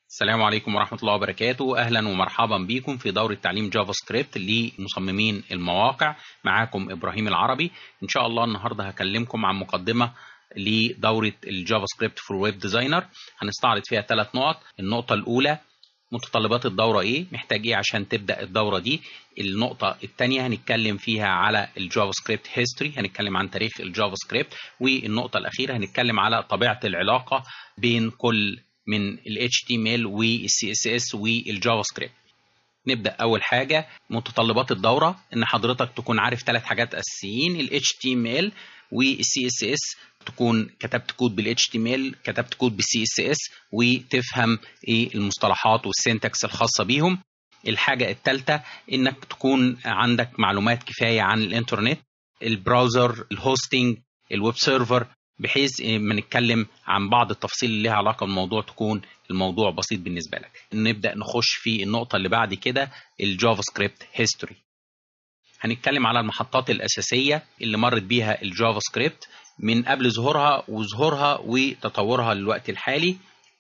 السلام عليكم ورحمة الله وبركاته أهلا ومرحبا بكم في دورة تعليم جافا سكريبت لمصممين المواقع معاكم إبراهيم العربي إن شاء الله النهاردة هكلمكم عن مقدمة لدورة الجافا سكريبت فور ويب ديزاينر هنستعرض فيها ثلاث نقط النقطة الأولى متطلبات الدورة إيه محتاج إيه عشان تبدأ الدورة دي النقطة الثانية هنتكلم فيها على الجافا سكريبت هيستوري هنتكلم عن تاريخ الجافا سكريبت والنقطة الأخيرة هنتكلم على طبيعة العلاقة بين كل من ال HTML وال CSS والجافا سكريبت نبدأ أول حاجة متطلبات الدورة إن حضرتك تكون عارف ثلاث حاجات أساسيين ال HTML وال CSS تكون كتبت كود بال HTML كتبت كود بال CSS وتفهم إيه المصطلحات والسينتاكس الخاصة بيهم الحاجة الثالثة إنك تكون عندك معلومات كفاية عن الإنترنت البراوزر الهوستنج الويب سيرفر بحيث ما نتكلم عن بعض التفاصيل اللي لها علاقه بالموضوع تكون الموضوع بسيط بالنسبه لك نبدا نخش في النقطه اللي بعد كده الجافا سكريبت هيستوري هنتكلم على المحطات الاساسيه اللي مرت بيها الجافا سكريبت من قبل ظهورها وظهورها وتطورها للوقت الحالي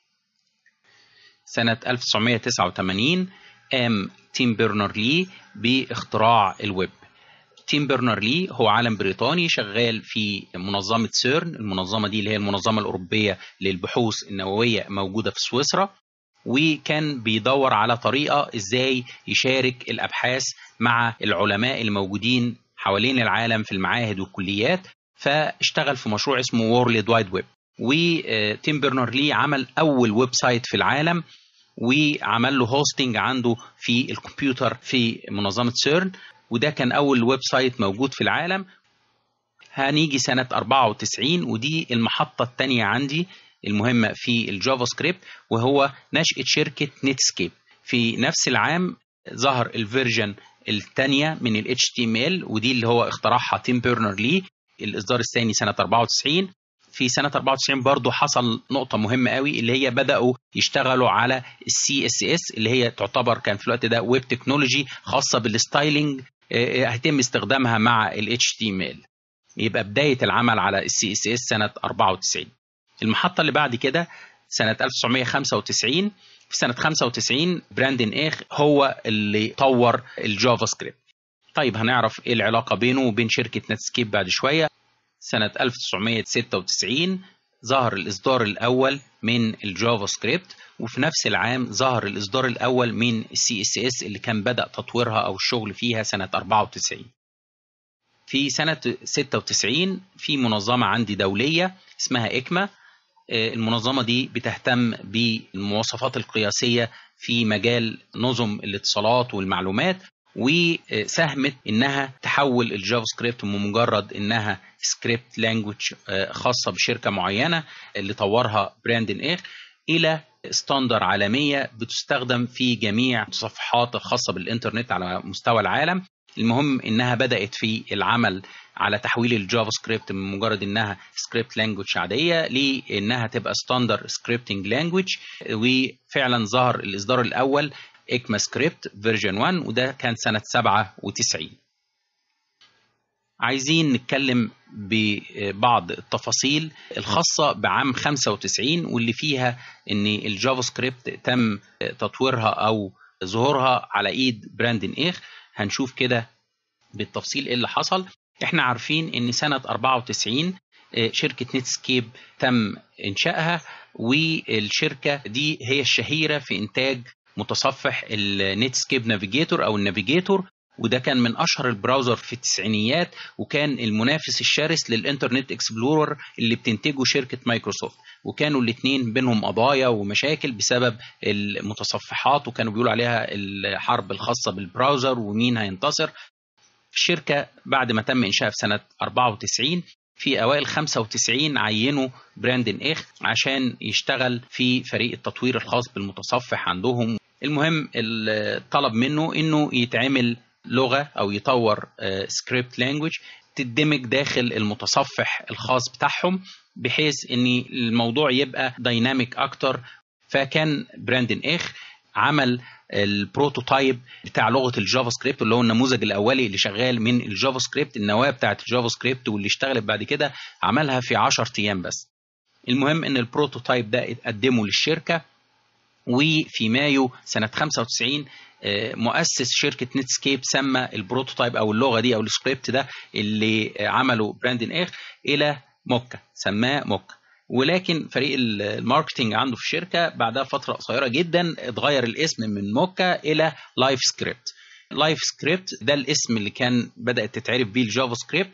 سنه 1989 قام تيم بيرنر لي باختراع الويب تيم بيرنر لي هو عالم بريطاني شغال في منظمة سيرن المنظمة دي اللي هي المنظمة الأوروبية للبحوث النووية موجودة في سويسرا وكان بيدور على طريقة ازاي يشارك الأبحاث مع العلماء الموجودين حوالين العالم في المعاهد والكليات فاشتغل في مشروع اسمه وورلد وايد ويب وتيم بيرنر لي عمل أول ويب سايت في العالم وعمل له هوستنج عنده في الكمبيوتر في منظمة سيرن وده كان أول ويب سايت موجود في العالم هنيجي سنة 94 ودي المحطة الثانية عندي المهمة في الجافا سكريبت وهو نشأة شركة نتسكيب في نفس العام ظهر الفيرجن الثانية من ال HTML ودي اللي هو اخترعها تيم بيرنر لي الإصدار الثاني سنة 94 في سنة 94 برضو حصل نقطة مهمة قوي اللي هي بدأوا يشتغلوا على السي اس اس اللي هي تعتبر كان في الوقت ده ويب تكنولوجي خاصة بالستايلنج هيتم استخدامها مع ال HTML يبقى بداية العمل على ال CSS سنة 94 المحطة اللي بعد كده سنة 1995 في سنة 95 براندن إيخ هو اللي طور الجافا سكريبت طيب هنعرف ايه العلاقة بينه وبين شركة نتسكيب بعد شوية سنة 1996 ظهر الإصدار الأول من الجافا سكريبت وفي نفس العام ظهر الإصدار الأول من السي اس اس اللي كان بدأ تطويرها أو الشغل فيها سنة 94 في سنة 96 في منظمة عندي دولية اسمها إكما المنظمة دي بتهتم بالمواصفات القياسية في مجال نظم الاتصالات والمعلومات وساهمت انها تحول الجافا سكريبت من مجرد انها سكريبت لانجوج خاصه بشركه معينه اللي طورها براندن ايخ الى ستاندر عالميه بتستخدم في جميع الصفحات الخاصه بالانترنت على مستوى العالم المهم انها بدات في العمل على تحويل الجافا سكريبت من مجرد انها سكريبت لانجوج عاديه لانها تبقى ستاندر سكريبتنج لانجوج وفعلا ظهر الاصدار الاول اكما سكريبت فيرجن 1 وده كان سنه 97 عايزين نتكلم ببعض التفاصيل الخاصة بعام 95 واللي فيها ان الجافا سكريبت تم تطويرها او ظهورها على ايد براندن ايخ هنشوف كده بالتفصيل ايه اللي حصل احنا عارفين ان سنة 94 شركة نتسكيب تم انشائها والشركة دي هي الشهيرة في انتاج متصفح النتسكيب نافيجيتور او النافيجيتور وده كان من اشهر البراوزر في التسعينيات وكان المنافس الشرس للانترنت اكسبلورر اللي بتنتجه شركه مايكروسوفت وكانوا الاثنين بينهم قضايا ومشاكل بسبب المتصفحات وكانوا بيقولوا عليها الحرب الخاصه بالبراوزر ومين هينتصر الشركه بعد ما تم انشائها في سنه 94 في اوائل 95 عينوا براندن ايخ عشان يشتغل في فريق التطوير الخاص بالمتصفح عندهم المهم الطلب منه انه يتعمل لغه او يطور سكريبت لانجوج تدمج داخل المتصفح الخاص بتاعهم بحيث ان الموضوع يبقى دايناميك اكتر فكان براندن ايخ عمل البروتوتايب بتاع لغه الجافا سكريبت اللي هو النموذج الاولي اللي شغال من الجافا سكريبت النواه بتاعت الجافا سكريبت واللي اشتغلت بعد كده عملها في 10 ايام بس المهم ان البروتوتايب ده اتقدمه للشركه وفي مايو سنة 95 مؤسس شركة نتسكيب سمى البروتوتايب أو اللغة دي أو السكريبت ده اللي عمله براندن إيخ إلى موكا سماه موكا ولكن فريق الماركتينج عنده في الشركة بعدها فترة قصيرة جدا اتغير الاسم من موكا إلى لايف سكريبت لايف سكريبت ده الاسم اللي كان بدأت تتعرف بيه الجافا سكريبت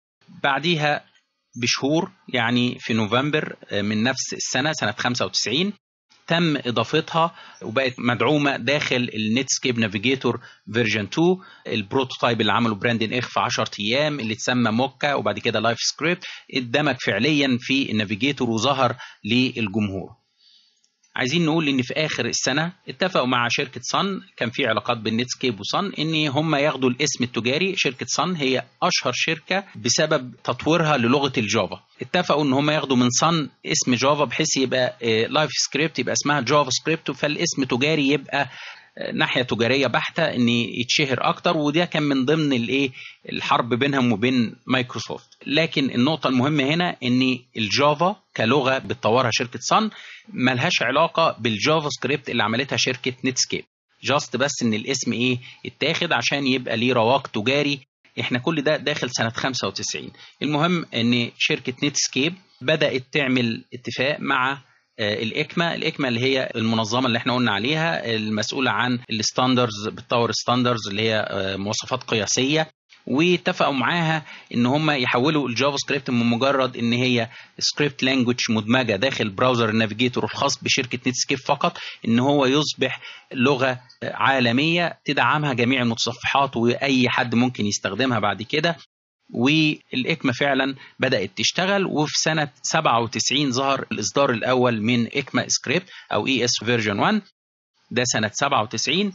بعديها بشهور يعني في نوفمبر من نفس السنة سنة 95 تم اضافتها وبقت مدعومه داخل النتسكيب نافيجيتور فيرجن 2 البروتوتايب اللي عمله براندن اخ في 10 ايام اللي اتسمى موكا وبعد كده لايف سكريبت اندمج فعليا في النافيجيتور وظهر للجمهور عايزين نقول ان في اخر السنه اتفقوا مع شركه صن كان في علاقات بين نتسكيب وصن ان هم ياخدوا الاسم التجاري شركه صن هي اشهر شركه بسبب تطويرها للغه الجافا اتفقوا ان هم ياخدوا من صن اسم جافا بحيث يبقى لايف سكريبت يبقى اسمها جافا سكريبت فالاسم تجاري يبقى ناحيه تجاريه بحته ان يتشهر اكتر وده كان من ضمن الايه الحرب بينهم وبين مايكروسوفت لكن النقطه المهمه هنا ان الجافا كلغه بتطورها شركه صن ملهاش علاقه بالجافا سكريبت اللي عملتها شركه نتسكيب جاست بس ان الاسم ايه اتاخد عشان يبقى ليه رواق تجاري احنا كل ده داخل سنه 95 المهم ان شركه نتسكيب بدات تعمل اتفاق مع الاكما الاكما اللي هي المنظمه اللي احنا قلنا عليها المسؤوله عن الستاندرز بتطور ستاندرز اللي هي مواصفات قياسيه واتفقوا معاها ان هم يحولوا الجافا سكريبت من مجرد ان هي سكريبت لانجوج مدمجه داخل براوزر النافيجيتور الخاص بشركه نتسكيب فقط ان هو يصبح لغه عالميه تدعمها جميع المتصفحات واي حد ممكن يستخدمها بعد كده والاكما فعلا بدات تشتغل وفي سنه 97 ظهر الاصدار الاول من اكما سكريبت او اي اس فيرجن 1 ده سنه 97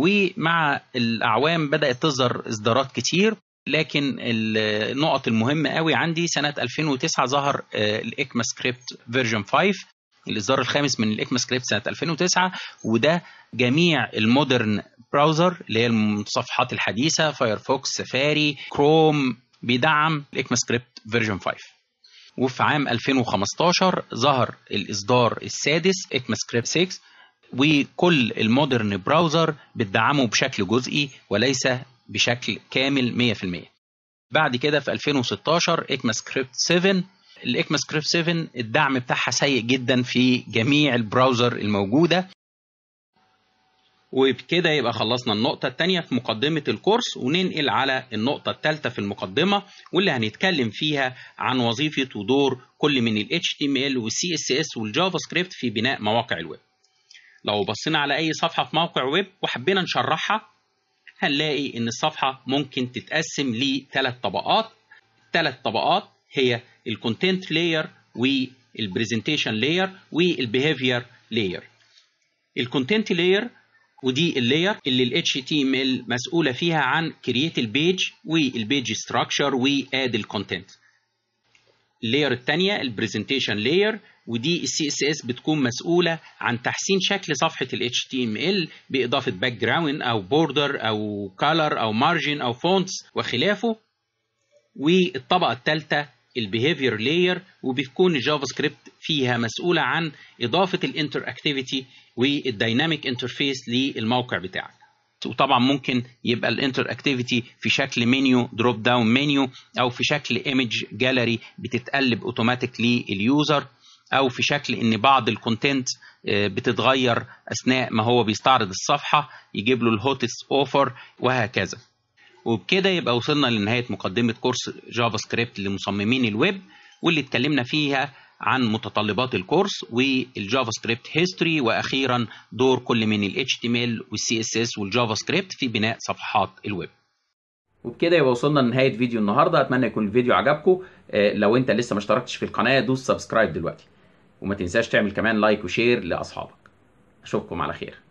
ومع الاعوام بدات تصدر اصدارات كتير لكن النقط المهمه قوي عندي سنه 2009 ظهر الاكما سكريبت فيرجن 5 الاصدار الخامس من الاكما سكريبت سنه 2009 وده جميع المودرن براوزر اللي هي المتصفحات الحديثه فايرفوكس سفاري كروم بيدعم الاكما سكريبت فيرجن 5 وفي عام 2015 ظهر الاصدار السادس اكما سكريبت 6 وكل المودرن براوزر بتدعمه بشكل جزئي وليس بشكل كامل 100% بعد كده في 2016 اكما سكريبت 7 الاكما سكريبت 7 الدعم بتاعها سيء جدا في جميع البراوزر الموجوده وبكده يبقى خلصنا النقطة الثانية في مقدمة الكورس وننقل على النقطة الثالثة في المقدمة واللي هنتكلم فيها عن وظيفة ودور كل من ال HTML وال CSS والجافا سكريبت في بناء مواقع الويب. لو بصينا على أي صفحة في موقع ويب وحبينا نشرحها هنلاقي إن الصفحة ممكن تتقسم لثلاث طبقات. ثلاث طبقات هي الكونتنت لاير والبرزنتيشن لاير والبيهيفير لاير. الكونتنت لاير ودي اللاير اللي ال HTML مسؤولة فيها عن create البيج والبيج structure واد الكونتنت. اللاير الثانية البرزنتيشن لاير ودي السي اس اس بتكون مسؤولة عن تحسين شكل صفحة ال HTML بإضافة باك جراوند أو بوردر أو كالر أو مارجن أو فونتس وخلافه. والطبقة الثالثة البيهيفير لاير وبتكون الجافا سكريبت فيها مسؤولة عن إضافة الانتر اكتيفيتي والديناميك انترفيس للموقع بتاعك وطبعا ممكن يبقى الانتر اكتيفيتي في شكل منيو دروب داون منيو او في شكل ايمج جاليري بتتقلب اوتوماتيك لليوزر او في شكل ان بعض الكونتنت بتتغير اثناء ما هو بيستعرض الصفحه يجيب له الهوتست اوفر وهكذا وبكده يبقى وصلنا لنهايه مقدمه كورس جافا سكريبت لمصممين الويب واللي اتكلمنا فيها عن متطلبات الكورس والجافا سكريبت هيستوري واخيرا دور كل من ال HTML والسي اس اس والجافا سكريبت في بناء صفحات الويب. وبكده يبقى وصلنا لنهايه فيديو النهارده اتمنى يكون الفيديو عجبكم لو انت لسه ما اشتركتش في القناه دوس سبسكرايب دلوقتي وما تنساش تعمل كمان لايك وشير لاصحابك. اشوفكم على خير.